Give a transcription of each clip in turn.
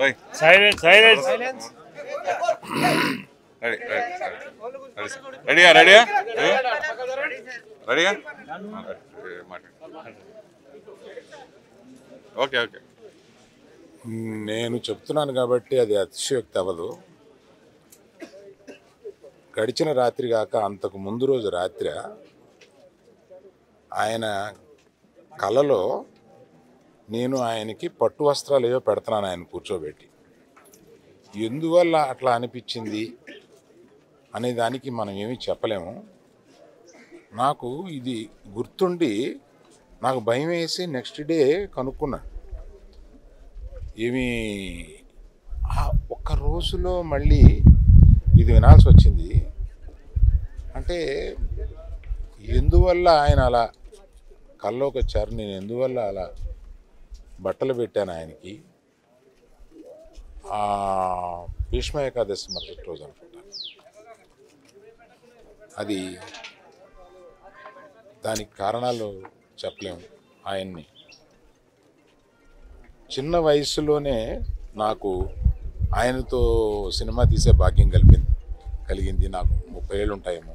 ఓయ్ silence silence ready ready రెడీయా రెడీయా రెడీయా ఓకే ఓకే నేను చెప్తున్నాను కాబట్టి అది అతిశయోక్తి అవ్వదు గడిచిన రాత్రి కాక అంతకు ముందు రోజు రాత్రి ఆయన కలలో నేను ఆయనకి పట్టు వస్త్రాలు ఏవో పెడుతున్నాను ఆయన కూర్చోబెట్టి ఎందువల్ల అట్లా అనిపించింది అనే దానికి మనం ఏమీ చెప్పలేము నాకు ఇది గుర్తుండి నాకు భయం వేసి నెక్స్ట్ డే కనుక్కున్నాను ఏమి ఆ ఒక్క రోజులో మళ్ళీ ఇది వినాల్సి వచ్చింది అంటే ఎందువల్ల ఆయన అలా కల్లోకి వచ్చారు నేను ఎందువల్ల అలా బట్టలు పెట్టాను ఆయనకి ఆ భీష్మ ఏకాదశి మరుసటి రోజు అనుకుంటాను అది దానికి కారణాలు చెప్పలేము ఆయన్ని చిన్న వయసులోనే నాకు ఆయనతో సినిమా తీసే భాగ్యం కలిపింది కలిగింది నాకు ముప్పై ఏళ్ళు ఉంటాయేమో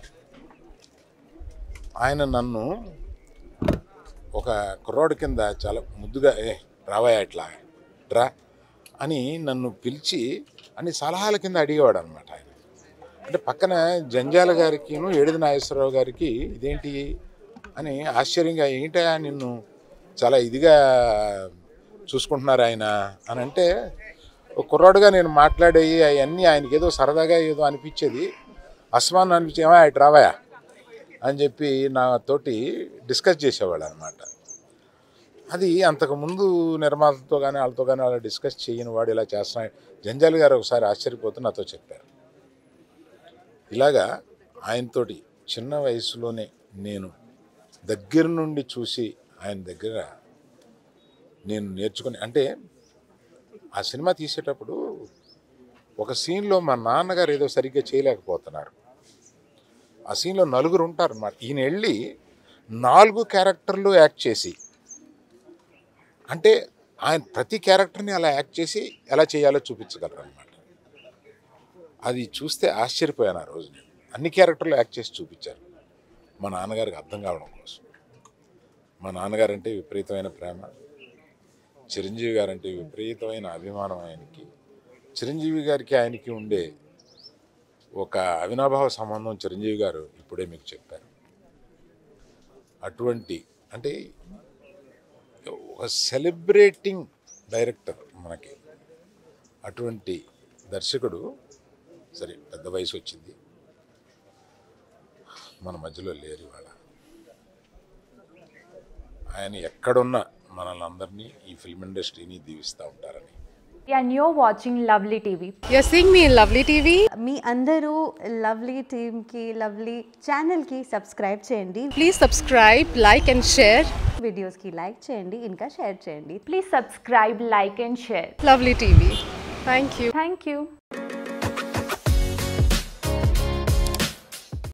ఆయన నన్ను ఒక కుర్రాడు కింద చాలా ముద్దుగా ఏ రావాయా ఇట్లా రా అని నన్ను పిలిచి అన్ని సలహాల కింద అడిగేవాడు అనమాట ఆయన అంటే పక్కన జంజాల గారికిను ఏడిది నాగేశ్వరరావు గారికి ఇదేంటి అని ఆశ్చర్యంగా ఏంటా నిన్ను చాలా ఇదిగా చూసుకుంటున్నారు ఆయన అని అంటే ఒక కుర్రాడుగా నేను మాట్లాడేవి అవన్నీ ఆయనకి ఏదో సరదాగా ఏదో అనిపించేది అస్మాన్ అనిపించేవా ఇటు రావాయా అని చెప్పి నాతోటి డిస్కస్ చేసేవాడు అనమాట అది అంతకుముందు నిర్మాతలతో కానీ వాళ్ళతో కానీ అలా డిస్కస్ చేయని వాడు ఇలా చేస్తున్నాడు జంజాల్ గారు ఒకసారి ఆశ్చర్యపోతూ నాతో చెప్పారు ఇలాగా ఆయనతోటి చిన్న వయసులోనే నేను దగ్గర నుండి చూసి ఆయన దగ్గర నేను నేర్చుకుని అంటే ఆ సినిమా తీసేటప్పుడు ఒక సీన్లో మా నాన్నగారు ఏదో సరిగ్గా చేయలేకపోతున్నారు ఆ సీన్లో నలుగురు ఉంటారు అన్నమాట ఈయన వెళ్ళి నాలుగు క్యారెక్టర్లు యాక్ట్ చేసి అంటే ఆయన ప్రతి క్యారెక్టర్ని అలా యాక్ట్ చేసి ఎలా చేయాలో చూపించగలరు అనమాట అది చూస్తే ఆశ్చర్యపోయాను ఆ రోజు నేను అన్ని క్యారెక్టర్లు యాక్ట్ చేసి చూపించారు మా నాన్నగారికి అర్థం కావడం కోసం మా నాన్నగారంటే విపరీతమైన ప్రేమ చిరంజీవి గారంటే విపరీతమైన అభిమానం ఆయనకి చిరంజీవి గారికి ఆయనకి ఉండే ఒక అవినాభావ సంబంధం చిరంజీవి గారు ఇప్పుడే మీకు చెప్పారు అటువంటి అంటే ఒక సెలబ్రేటింగ్ డైరెక్టర్ మనకి అటువంటి దర్శకుడు సరే పెద్ద వయసు వచ్చింది మన మధ్యలో లేరు ఇవాళ ఆయన ఎక్కడున్నా మనల్ని అందరినీ ఈ ఫిల్మ్ ఇండస్ట్రీని దీవిస్తూ ఉంటారని and you're watching Lovely TV. You're seeing me in Lovely TV. మీ అందరూ లవ్లీ టీమ్కి లవ్లీ ఛానల్కి సబ్స్క్రైబ్ చేయండి Please subscribe, like, and share. వీడియోస్కి లైక్ చేయండి ఇంకా షేర్ చేయండి Please subscribe, like, and share. Lovely TV. Thank you. Thank you.